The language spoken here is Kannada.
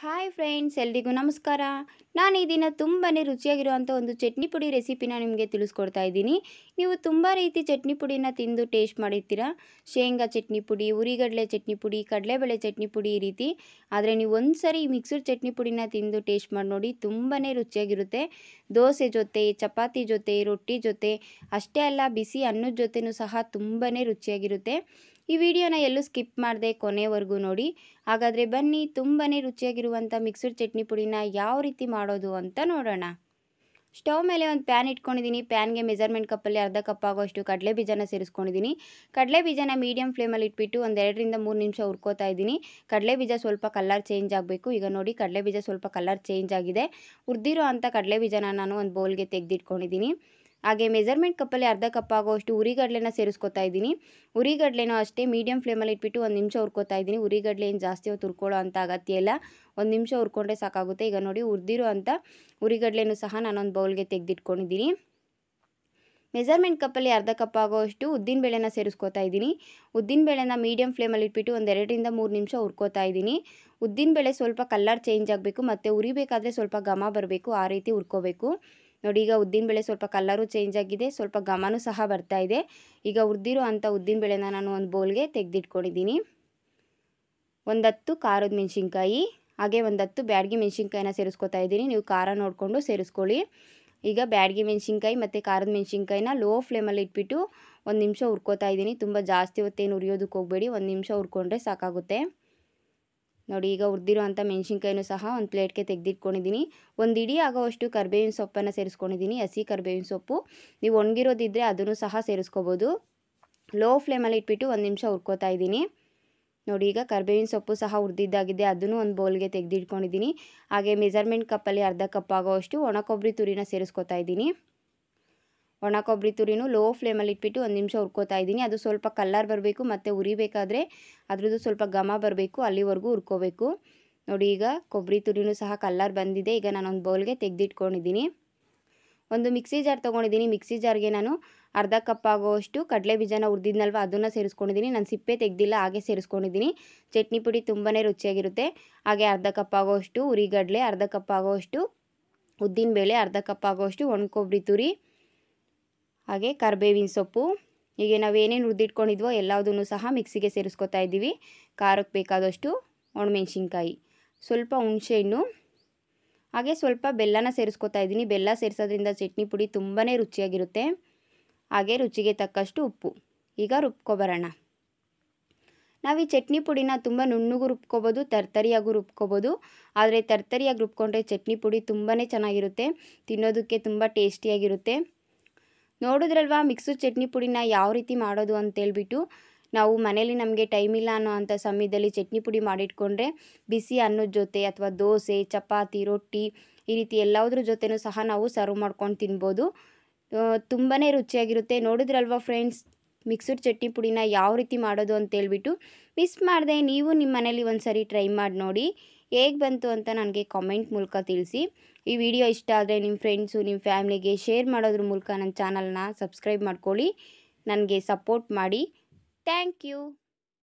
ಹಾಯ್ ಫ್ರೆಂಡ್ಸ್ ಎಲ್ರಿಗೂ ನಮಸ್ಕಾರ ನಾನು ಈ ದಿನ ತುಂಬಾ ರುಚಿಯಾಗಿರುವಂಥ ಒಂದು ಚಟ್ನಿ ಪುಡಿ ರೆಸಿಪಿನ ನಿಮಗೆ ತಿಳಿಸ್ಕೊಡ್ತಾ ಇದ್ದೀನಿ ನೀವು ತುಂಬ ರೀತಿ ಚಟ್ನಿ ಪುಡಿನ ತಿಂದು ಟೇಸ್ಟ್ ಮಾಡಿರ್ತೀರ ಶೇಂಗಾ ಚಟ್ನಿ ಪುಡಿ ಉರಿಗಡಲೆ ಚಟ್ನಿ ಪುಡಿ ಕಡಲೆಬೇಳೆ ಚಟ್ನಿ ಪುಡಿ ಈ ರೀತಿ ಆದರೆ ನೀವು ಒಂದು ಸರಿ ಮಿಕ್ಸರ್ ಚಟ್ನಿ ಪುಡಿನ ತಿಂದು ಟೇಸ್ಟ್ ಮಾಡಿ ನೋಡಿ ತುಂಬಾ ರುಚಿಯಾಗಿರುತ್ತೆ ದೋಸೆ ಜೊತೆ ಚಪಾತಿ ಜೊತೆ ರೊಟ್ಟಿ ಜೊತೆ ಅಷ್ಟೇ ಅಲ್ಲ ಬಿಸಿ ಅನ್ನದ ಜೊತೆನೂ ಸಹ ತುಂಬಾ ರುಚಿಯಾಗಿರುತ್ತೆ ಈ ವಿಡಿಯೋನ ಎಲ್ಲೂ ಸ್ಕಿಪ್ ಮಾಡದೆ ಕೊನೆವರೆಗೂ ನೋಡಿ ಹಾಗಾದರೆ ಬನ್ನಿ ತುಂಬಾ ರುಚಿಯಾಗಿರುವಂಥ ಮಿಕ್ಸರ್ ಚಟ್ನಿ ಪುಡಿನ ಯಾವ ರೀತಿ ಮಾಡೋದು ಅಂತ ನೋಡೋಣ ಸ್ಟವ್ ಮೇಲೆ ಒಂದು ಪ್ಯಾನ್ ಇಟ್ಕೊಂಡಿದ್ದೀನಿ ಪ್ಯಾನ್ಗೆ ಮೆಜರ್ಮೆಂಟ್ ಕಪ್ಪಲ್ಲಿ ಅರ್ಧ ಕಪ್ ಆಗೋಷ್ಟು ಕಡಲೆ ಬೀಜನ ಸೇರಿಸ್ಕೊಂಡಿದ್ದೀನಿ ಕಡಲೆ ಬೀಜನ ಮೀಡಿಯಮ್ ಫ್ಲೇಮಲ್ಲಿ ಇಟ್ಬಿಟ್ಟು ಒಂದು ಎರಡರಿಂದ ಮೂರು ನಿಮಿಷ ಹುರ್ಕೋತಾ ಇದ್ದೀನಿ ಕಡಲೆ ಬೀಜ ಸ್ವಲ್ಪ ಕಲರ್ ಚೇಂಜ್ ಆಗಬೇಕು ಈಗ ನೋಡಿ ಕಡಲೆ ಬೀಜ ಸ್ವಲ್ಪ ಕಲರ್ ಚೇಂಜ್ ಆಗಿದೆ ಹುರಿದಿರೋ ಅಂಥ ಕಡಲೆ ಬೀಜನ ನಾನು ಒಂದು ಬೌಲ್ಗೆ ತೆಗೆದಿಟ್ಕೊಂಡಿದ್ದೀನಿ ಹಾಗೆ ಮೆಜರ್ಮೆಂಟ್ ಕಪ್ಪಲ್ಲಿ ಅರ್ಧ ಕಪ್ ಆಗೋಷ್ಟು ಉರಿಗಡ್ಲೆನ ಸೇರಿಸ್ಕೊತಾ ಇದ್ದೀನಿ ಉರಿಗಡ್ಲೆನೂ ಅಷ್ಟೇ ಮೀಡಿಯಮ್ ಫ್ಲೇಮಲ್ಲಿ ಇಟ್ಬಿಟ್ಟು ಒಂದು ನಿಮಿಷ ಹುರ್ಕೋತಾ ಇದ್ದೀನಿ ಉರಿಗಡ್ಲೆ ಏನು ಜಾಸ್ತಿ ಹೊತ್ತು ಹುರ್ಕೊಳ್ಳೋ ಅಂಥ ಅಗತ್ಯ ಇಲ್ಲ ಒಂದು ನಿಮಿಷ ಹುರ್ಕೊಂಡ್ರೆ ಸಾಕಾಗುತ್ತೆ ಈಗ ನೋಡಿ ಹುರಿದಿರೋ ಅಂಥ ಉರಿಗಡ್ಲೆನೂ ಸಹ ನಾನೊಂದು ಬೌಲ್ಗೆ ತೆಗೆದಿಟ್ಕೊಂಡಿದ್ದೀನಿ ಮೆಜರ್ಮೆಂಟ್ ಕಪ್ಪಲ್ಲಿ ಅರ್ಧ ಕಪ್ ಆಗೋಷ್ಟು ಉದ್ದಿನಬೇಳೆನ ಸೇರಿಸ್ಕೊತಾ ಇದ್ದೀನಿ ಉದ್ದಿನಬೇಳೆನ ಮೀಡಿಯಮ್ ಫ್ಲೇಮಲ್ಲಿ ಇಟ್ಬಿಟ್ಟು ಒಂದು ಎರಡರಿಂದ ಮೂರು ನಿಮಿಷ ಹುರ್ಕೋತಾ ಇದ್ದೀನಿ ಉದ್ದಿನಬೇಳೆ ಸ್ವಲ್ಪ ಕಲರ್ ಚೇಂಜ್ ಆಗಬೇಕು ಮತ್ತು ಉರಿಬೇಕಾದ್ರೆ ಸ್ವಲ್ಪ ಘಮ ಬರಬೇಕು ಆ ರೀತಿ ಹುರ್ಕೋಬೇಕು ನೋಡಿ ಈಗ ಉದ್ದಿನಬೇಳೆ ಸ್ವಲ್ಪ ಕಲರು ಚೇಂಜ್ ಆಗಿದೆ ಸ್ವಲ್ಪ ಘಮನೂ ಸಹ ಬರ್ತಾ ಇದೆ ಈಗ ಹುರಿದಿರೋ ಅಂಥ ಉದ್ದಿನಬೇಳೆನ ನಾನು ಒಂದು ಬೌಲ್ಗೆ ತೆಗೆದಿಟ್ಕೊಂಡಿದ್ದೀನಿ ಒಂದು ಹತ್ತು ಖಾರದ ಮೆಣಸಿನ್ಕಾಯಿ ಹಾಗೆ ಒಂದು ಹತ್ತು ಬ್ಯಾಡಗಿ ಮೆಣಸಿನ್ಕಾಯಿನ ಸೇರಿಸ್ಕೊತಾ ಇದ್ದೀನಿ ನೀವು ಖಾರ ನೋಡಿಕೊಂಡು ಸೇರಿಸ್ಕೊಳ್ಳಿ ಈಗ ಬ್ಯಾಡಗಿ ಮೆಣಸಿನ್ಕಾಯಿ ಮತ್ತು ಖಾರದ ಮೆಣಸಿನ್ಕಾಯಿನ ಲೋ ಫ್ಲೇಮಲ್ಲಿ ಇಟ್ಬಿಟ್ಟು ಒಂದು ನಿಮಿಷ ಹುರ್ಕೋತಾ ಇದ್ದೀನಿ ತುಂಬ ಜಾಸ್ತಿ ಹೊತ್ತೇನು ಉರಿಯೋದಕ್ಕೆ ಹೋಗಬೇಡಿ ಒಂದು ನಿಮಿಷ ಹುರ್ಕೊಂಡ್ರೆ ಸಾಕಾಗುತ್ತೆ ನೋಡಿ ಈಗ ಹುರಿದಿರೋ ಅಂಥ ಮೆಣಸಿನ್ಕಾಯಿನೂ ಸಹ ಒಂದು ಪ್ಲೇಟ್ಗೆ ತೆಗೆದಿಟ್ಕೊಂಡಿದ್ದೀನಿ ಒಂದು ಇಡೀ ಆಗೋವಷ್ಟು ಕರ್ಬೇವಿನ ಸೊಪ್ಪನ್ನು ಸೇರಿಸ್ಕೊಂಡಿದ್ದೀನಿ ಹಸಿ ಕರ್ಬೇವಿನ ಸೊಪ್ಪು ನೀವು ಒಣಗಿರೋದಿದ್ದರೆ ಅದನ್ನು ಸಹ ಸೇರಿಸ್ಕೋಬೋದು ಲೋ ಫ್ಲೇಮಲ್ಲಿ ಇಟ್ಬಿಟ್ಟು ಒಂದು ನಿಮಿಷ ಹುರ್ಕೋತಾ ಇದ್ದೀನಿ ನೋಡಿ ಈಗ ಕರ್ಬೇವಿನ ಸೊಪ್ಪು ಸಹ ಹುರಿದಿದ್ದಾಗಿದೆ ಅದನ್ನು ಒಂದು ಬೌಲ್ಗೆ ತೆಗೆದಿಟ್ಕೊಂಡಿದ್ದೀನಿ ಹಾಗೆ ಮೆಜರ್ಮೆಂಟ್ ಕಪ್ಪಲ್ಲಿ ಅರ್ಧ ಕಪ್ ಆಗೋವಷ್ಟು ಒಣ ಕೊಬ್ಬರಿ ತುರಿನ ಸೇರಿಸ್ಕೊತಾ ಇದ್ದೀನಿ ಒಣ ಕೊಬ್ಬರಿ ತುರಿನೂ ಲೋ ಫ್ಲೇಮಲ್ಲಿ ಇಟ್ಬಿಟ್ಟು ಒಂದು ನಿಮಿಷ ಹುರ್ಕೋತಾ ಇದ್ದೀನಿ ಅದು ಸ್ವಲ್ಪ ಕಲ್ಲರ್ ಬರಬೇಕು ಮತ್ತು ಉರಿಬೇಕಾದ್ರೆ ಅದ್ರದ್ದು ಸ್ವಲ್ಪ ಘಮ ಬರಬೇಕು ಅಲ್ಲಿವರೆಗೂ ಹುರ್ಕೋಬೇಕು ನೋಡಿ ಈಗ ಕೊಬ್ಬರಿ ತುರಿನೂ ಸಹ ಕಲ್ಲರ್ ಬಂದಿದೆ ಈಗ ನಾನೊಂದು ಬೌಲ್ಗೆ ತೆಗೆದಿಟ್ಕೊಂಡಿದ್ದೀನಿ ಒಂದು ಮಿಕ್ಸಿ ಜಾರ್ ತೊಗೊಂಡಿದ್ದೀನಿ ಮಿಕ್ಸಿ ಜಾರ್ಗೆ ನಾನು ಅರ್ಧ ಕಪ್ ಆಗೋಷ್ಟು ಕಡಲೆ ಬೀಜನ ಹುರಿದಿದ್ನಲ್ವ ಅದನ್ನು ಸೇರಿಸ್ಕೊಂಡಿದ್ದೀನಿ ನಾನು ಸಿಪ್ಪೆ ತೆಗೆದಿಲ್ಲ ಹಾಗೆ ಸೇರಿಸ್ಕೊಂಡಿದ್ದೀನಿ ಚಟ್ನಿ ಪುಡಿ ತುಂಬಾ ರುಚಿಯಾಗಿರುತ್ತೆ ಹಾಗೆ ಅರ್ಧ ಕಪ್ ಆಗೋಷ್ಟು ಉರಿಗಡಲೆ ಅರ್ಧ ಕಪ್ ಆಗೋಷ್ಟು ಉದ್ದಿನಬೇಳೆ ಅರ್ಧ ಕಪ್ ಆಗೋಷ್ಟು ಒಣ ಕೊಬ್ಬರಿ ತುರಿ ಹಾಗೆ ಕರ್ಬೇವಿನ ಸೊಪ್ಪು ಹೀಗೆ ನಾವು ಏನೇನು ಹುರಿದಿಟ್ಕೊಂಡಿದ್ವೋ ಎಲ್ಲದನ್ನು ಸಹ ಮಿಕ್ಸಿಗೆ ಸೇರಿಸ್ಕೊತಾ ಇದ್ದೀವಿ ಖಾರಕ್ಕೆ ಬೇಕಾದಷ್ಟು ಒಣಮೆಣ್ಸಿನ್ಕಾಯಿ ಸ್ವಲ್ಪ ಹುಣಸೆಹಣ್ಣು ಹಾಗೆ ಸ್ವಲ್ಪ ಬೆಲ್ಲನ ಸೇರಿಸ್ಕೊತಾ ಇದ್ದೀನಿ ಬೆಲ್ಲ ಸೇರಿಸೋದ್ರಿಂದ ಚಟ್ನಿ ಪುಡಿ ತುಂಬಾ ರುಚಿಯಾಗಿರುತ್ತೆ ಹಾಗೆ ರುಚಿಗೆ ತಕ್ಕಷ್ಟು ಉಪ್ಪು ಈಗ ರುಬ್ಕೊಬರೋಣ ನಾವು ಈ ಚಟ್ನಿ ಪುಡಿನ ತುಂಬ ನುಣ್ಣಗೂ ರುಬ್ಕೋಬೋದು ತರ್ತರಿಯಾಗೂ ರುಬ್ಕೋಬೋದು ಆದರೆ ತರ್ತರಿಯಾಗಿ ರುಬ್ಕೊಂಡ್ರೆ ಚಟ್ನಿ ಪುಡಿ ತುಂಬಾ ಚೆನ್ನಾಗಿರುತ್ತೆ ತಿನ್ನೋದಕ್ಕೆ ತುಂಬ ಟೇಸ್ಟಿಯಾಗಿರುತ್ತೆ ನೋಡಿದ್ರಲ್ವಾ ಮಿಕ್ಸರ್ ಚಟ್ನಿ ಪುಡಿನ ಯಾವ ರೀತಿ ಮಾಡೋದು ಅಂತೇಳ್ಬಿಟ್ಟು ನಾವು ಮನೇಲಿ ನಮಗೆ ಟೈಮ್ ಇಲ್ಲ ಅನ್ನೋ ಅಂಥ ಸಮಯದಲ್ಲಿ ಚಟ್ನಿ ಪುಡಿ ಮಾಡಿಟ್ಕೊಂಡ್ರೆ ಬಿಸಿ ಅನ್ನದ ಜೊತೆ ಅಥವಾ ದೋಸೆ ಚಪಾತಿ ರೊಟ್ಟಿ ಈ ರೀತಿ ಎಲ್ಲದ್ರ ಜೊತೆನೂ ಸಹ ನಾವು ಸರ್ವ್ ಮಾಡ್ಕೊಂಡು ತಿನ್ಬೋದು ತುಂಬಾ ರುಚಿಯಾಗಿರುತ್ತೆ ನೋಡಿದ್ರಲ್ವಾ ಫ್ರೆಂಡ್ಸ್ ಮಿಕ್ಸರ್ ಚಟ್ನಿ ಪುಡಿನ ಯಾವ ರೀತಿ ಮಾಡೋದು ಅಂತೇಳ್ಬಿಟ್ಟು ಮಿಸ್ ಮಾಡಿದೆ ನೀವು ನಿಮ್ಮ ಮನೇಲಿ ಒಂದು ಸರಿ ಟ್ರೈ ಮಾಡಿ ನೋಡಿ ಹೇಗೆ ಬಂತು ಅಂತ ನನಗೆ ಕಾಮೆಂಟ್ ಮೂಲಕ ತಿಳಿಸಿ ಈ ವಿಡಿಯೋ ಇಷ್ಟ ಆದರೆ ನಿಮ್ಮ ಫ್ರೆಂಡ್ಸು ನಿಮ್ಮ ಫ್ಯಾಮ್ಲಿಗೆ ಶೇರ್ ಮಾಡೋದ್ರ ಮೂಲಕ ನನ್ನ ಚಾನಲ್ನ ಸಬ್ಸ್ಕ್ರೈಬ್ ಮಾಡ್ಕೊಳ್ಳಿ ನನಗೆ ಸಪೋರ್ಟ್ ಮಾಡಿ ಥ್ಯಾಂಕ್ ಯು